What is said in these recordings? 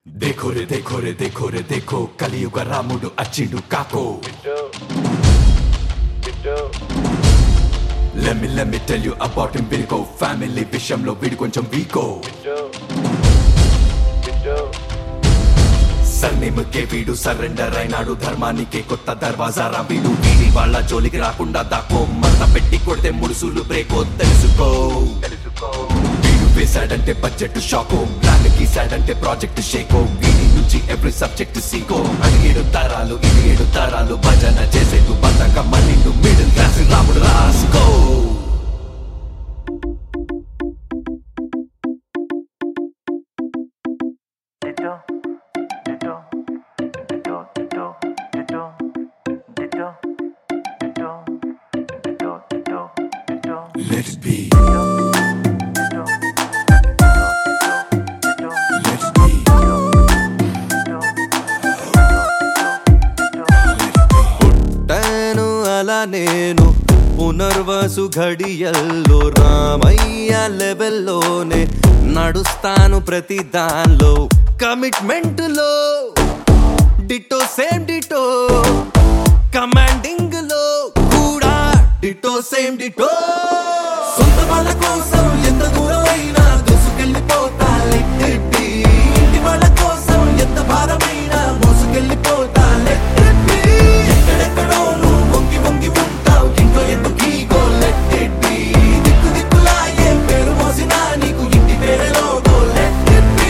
देखो रे देखो रे देखो रे देखो కలియుగ రాముడు అచ్చిండు కాకో Let me let me tell you about him Virgo family విషయంలో వీడు కొంచెం వీకో సన్నిముకే వీడు సరెండర్ అయినాడు ధర్మానికే కొత్త దర్వాజారా వీడు వీడి వాళ్ళ జోలికి రాకుండా దాకో మత పెట్టి కొడితే ముడుసులు బ్రేకో తెలుసుకో వీడు వేశాడంటే బడ్జెట్ షాకో ప్లాన్ గీసాడంటే ప్రాజెక్ట్ షేకో వీడి నుంచి ఎవ్రీ సబ్జెక్ట్ సీకో అది ఏడు తరాలు ఇది ఏడు తరాలు భజన చేసేందు బతకమ్మ నిండు మిడిల్ క్లాస్ రాముడు రాసుకో Ditto, ditto, ditto, ditto, ditto, ditto, ditto, ditto, ditto, ditto, Let it be, ditto, ditto, ditto, let it be. పుట్టాను అలా నేను పునర్వసు ఘడియల్లో రామయ్య లెవెల్లోనే నడుస్తాను ప్రతి దానిలో కమిట్మెంట్ లో డిటో సేమ్ డిటో కమాండింగ్ లో కూడా డిటో సేమ్ డిటో సొంత వాళ్ళ కోసం ఎంత దూరమైనా దూసుకెళ్ళిపోతా లెట్టెట్టి ఇంటి వాళ్ళ కోసం ఎంత భారమైనా మోసుకెళ్ళిపోతా లెట్టెట్టి ఎక్కడెక్కడో నువ్వు వంగి వంగి ఉంటావు ఇంట్లో ఎందుకు ఈగో లెట్టెట్టి దిక్కు దిక్కులా ఏం పేరు మోసినా నీకు ఇంటి పేరే లోగో లెట్టెట్టి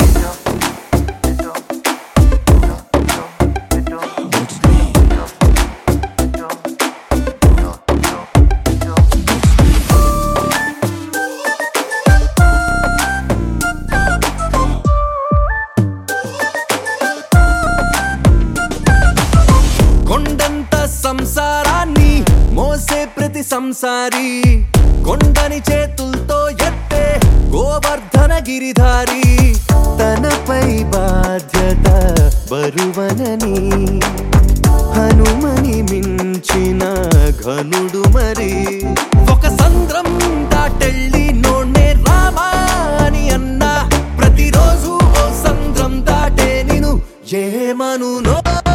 కొండంత సంసారాన్ని మోసే ప్రతి సంసారి కొండని చేతులతో ఎత్తే గోవర్ధన గిరిధారి తనపై బాధ్యత బరువనని హనుమని మించిన ఘనుడు మరి ఒక సంద్రం దాటెళ్ళి నోడే రామా అని అన్నా ప్రతిరోజు ఓ సంద్రం దాటే నిను ఏమనునో